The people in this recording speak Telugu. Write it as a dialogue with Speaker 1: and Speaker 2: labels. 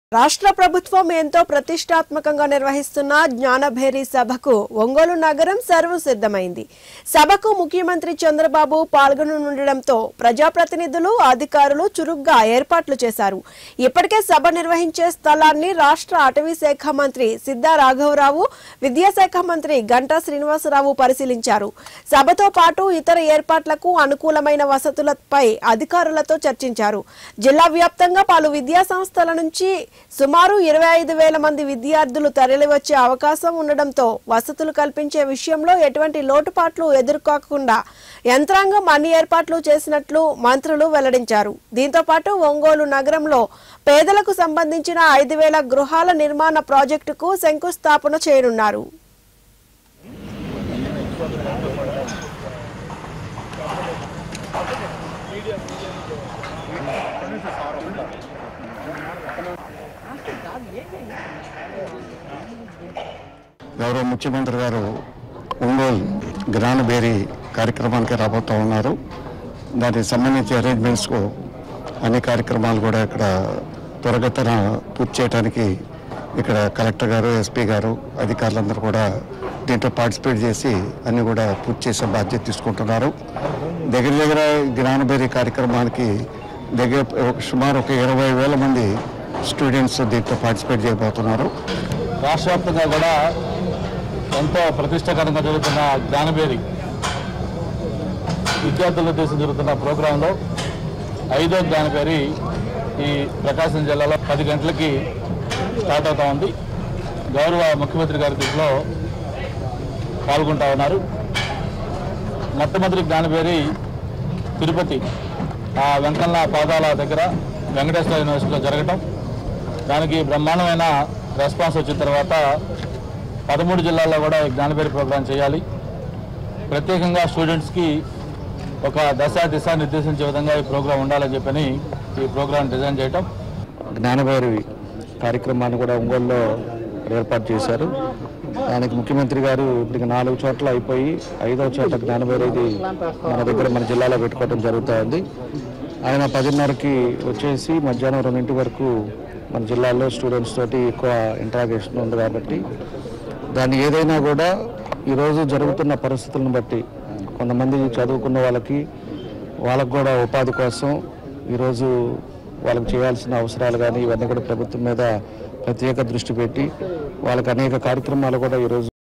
Speaker 1: రాష్ట్ర ప్రభుత్వం ఎంతో ప్రతిష్టాత్మకంగా నిర్వహిస్తున్న జ్ఞానభేరి సభకు ఒంగోలు నగరం సర్వం సిద్ధమైంది సభకు ముఖ్యమంత్రి చంద్రబాబు పాల్గొననుండటంతో ప్రజాప్రతినిధులు అధికారులు చురుగ్గా ఏర్పాట్లు చేశారు ఇప్పటికే సభ నిర్వహించే స్థలాన్ని రాష్ట్ర అటవీ శాఖ మంత్రి సిద్ధా రాఘవరావు విద్యాశాఖ మంత్రి గంటా శ్రీనివాసరావు పరిశీలించారు సభతో పాటు ఇతర ఏర్పాట్లకు అనుకూలమైన వసతులపై అధికారులతో చర్చించారు జిల్లా వ్యాప్తంగా పలు విద్యా సంస్థల నుంచి సుమారు ఇరవై ఐదు వేల మంది విద్యార్థులు తరలివచ్చే అవకాశం ఉండడంతో వసతులు కల్పించే విషయంలో ఎటువంటి లోటుపాట్లు ఎదుర్కోకుండా యంత్రాంగం అన్ని ఏర్పాట్లు చేసినట్లు మంత్రులు వెల్లడించారు దీంతో పాటు ఒంగోలు నగరంలో పేదలకు సంబంధించిన ఐదు వేల గృహాల నిర్మాణ ప్రాజెక్టుకు శంకుస్థాపన చేయనున్నారు
Speaker 2: గౌరవ ముఖ్యమంత్రి గారు ఒంగోలు జ్ఞానబేరి కార్యక్రమానికి రాబోతూ ఉన్నారు దానికి సంబంధించి అరేంజ్మెంట్స్కు అన్ని కార్యక్రమాలు కూడా ఇక్కడ త్వరగతన పూర్తి చేయడానికి ఇక్కడ కలెక్టర్ గారు ఎస్పీ గారు అధికారులందరూ కూడా దీంట్లో పార్టిసిపేట్ చేసి అన్ని కూడా పూర్తి చేసే బాధ్యత తీసుకుంటున్నారు దగ్గర దగ్గర జ్ఞానబేరి కార్యక్రమానికి దగ్గర ఒక సుమారు ఒక ఇరవై వేల మంది స్టూడెంట్స్ దీంట్లో పార్టిసిపేట్ చేయబోతున్నారు
Speaker 3: రాష్ట్ర వ్యాప్తంగా కూడా ఎంతో ప్రతిష్టాకరంగా జరుగుతున్న జ్ఞానబేరి విద్యార్థుల ఉద్దేశం జరుగుతున్న ప్రోగ్రాంలో ఐదో జ్ఞానబేరి ఈ ప్రకాశం జిల్లాలో పది గంటలకి స్టార్ట్ అవుతా ఉంది గౌరవ ముఖ్యమంత్రి గారి దీంట్లో పాల్గొంటా ఉన్నారు మొట్టమొదటి జ్ఞానబేరి తిరుపతి ఆ వెంకన్న పాదాల దగ్గర వెంకటేశ్వర యూనివర్సిటీలో జరగటం దానికి బ్రహ్మాండమైన రెస్పాన్స్ వచ్చిన తర్వాత పదమూడు జిల్లాల్లో కూడా ఈ జ్ఞానబేరి ప్రోగ్రాం చేయాలి ప్రత్యేకంగా స్టూడెంట్స్కి ఒక దశ దిశ నిర్దేశించే విధంగా ఈ ప్రోగ్రాం ఉండాలని చెప్పని ఈ ప్రోగ్రాం డిజైన్ చేయటం
Speaker 2: జ్ఞానభైరి కార్యక్రమాన్ని కూడా ఒంగోలులో ఏర్పాటు చేశారు దానికి ముఖ్యమంత్రి గారు ఇప్పటికి నాలుగు చోట్ల అయిపోయి ఐదవ చోట జ్ఞానభైరిది మన దగ్గర మన జిల్లాలో పెట్టుకోవడం జరుగుతూ ఉంది ఆయన పదిన్నరకి వచ్చేసి మధ్యాహ్నం రెండింటి వరకు మన జిల్లాలో స్టూడెంట్స్ తోటి ఎక్కువ ఇంటరాగేషన్ ఉంది కాబట్టి దాన్ని ఏదైనా కూడా ఈరోజు జరుగుతున్న పరిస్థితులను బట్టి కొంతమంది చదువుకున్న వాళ్ళకి వాళ్ళకు కూడా ఉపాధి కోసం ఈరోజు వాళ్ళకి చేయాల్సిన అవసరాలు కానీ ఇవన్నీ కూడా ప్రభుత్వం మీద ప్రత్యేక దృష్టి పెట్టి వాళ్ళకి అనేక కార్యక్రమాలు కూడా ఈరోజు